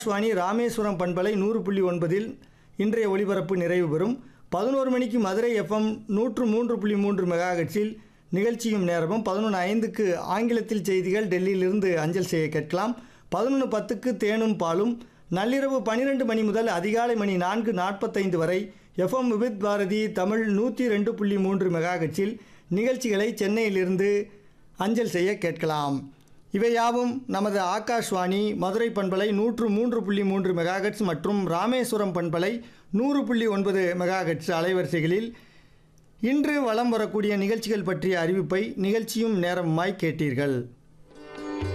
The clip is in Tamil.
சுவாணி ராமேஸ்வரம் பண்பலை நூறு புள்ளி ஒன்பதில் இன்றைய ஒளிபரப்பு நிறைவு பெறும் பதினோரு மணிக்கு மதுரை எஃப்எம் நூற்று மூன்று புள்ளி மூன்று மெகாஹெட்ஸில் நிகழ்ச்சியும் நேரமும் பதினொன்று ஐந்துக்கு ஆங்கிலத்தில் செய்திகள் டெல்லியிலிருந்து அஞ்சல் செய்ய கேட்கலாம் பதினொன்று பத்துக்கு தேனும் பாலும் நள்ளிரவு பன்னிரெண்டு மணி முதல் அதிகாலை மணி நான்கு நாற்பத்தைந்து வரை எஃப்எம் விவித் பாரதி தமிழ் நூற்றி ரெண்டு புள்ளி மூன்று மெகாஹெட்ஸில் நிகழ்ச்சிகளை சென்னையிலிருந்து அஞ்சல் செய்ய கேட்கலாம் இவையாவும் நமது ஆகாஷ்வாணி மதுரை பண்பலை நூற்று மூன்று புள்ளி மூன்று மெகாஹெட்ஸ் மற்றும் ராமேஸ்வரம் பண்பலை நூறு புள்ளி ஒன்பது மெகாஹெட்ஸ் அலைவரிசைகளில் இன்று வலம் வரக்கூடிய நிகழ்ச்சிகள் பற்றிய அறிவிப்பை நிகழ்ச்சியும் நேரமாய் கேட்டீர்கள்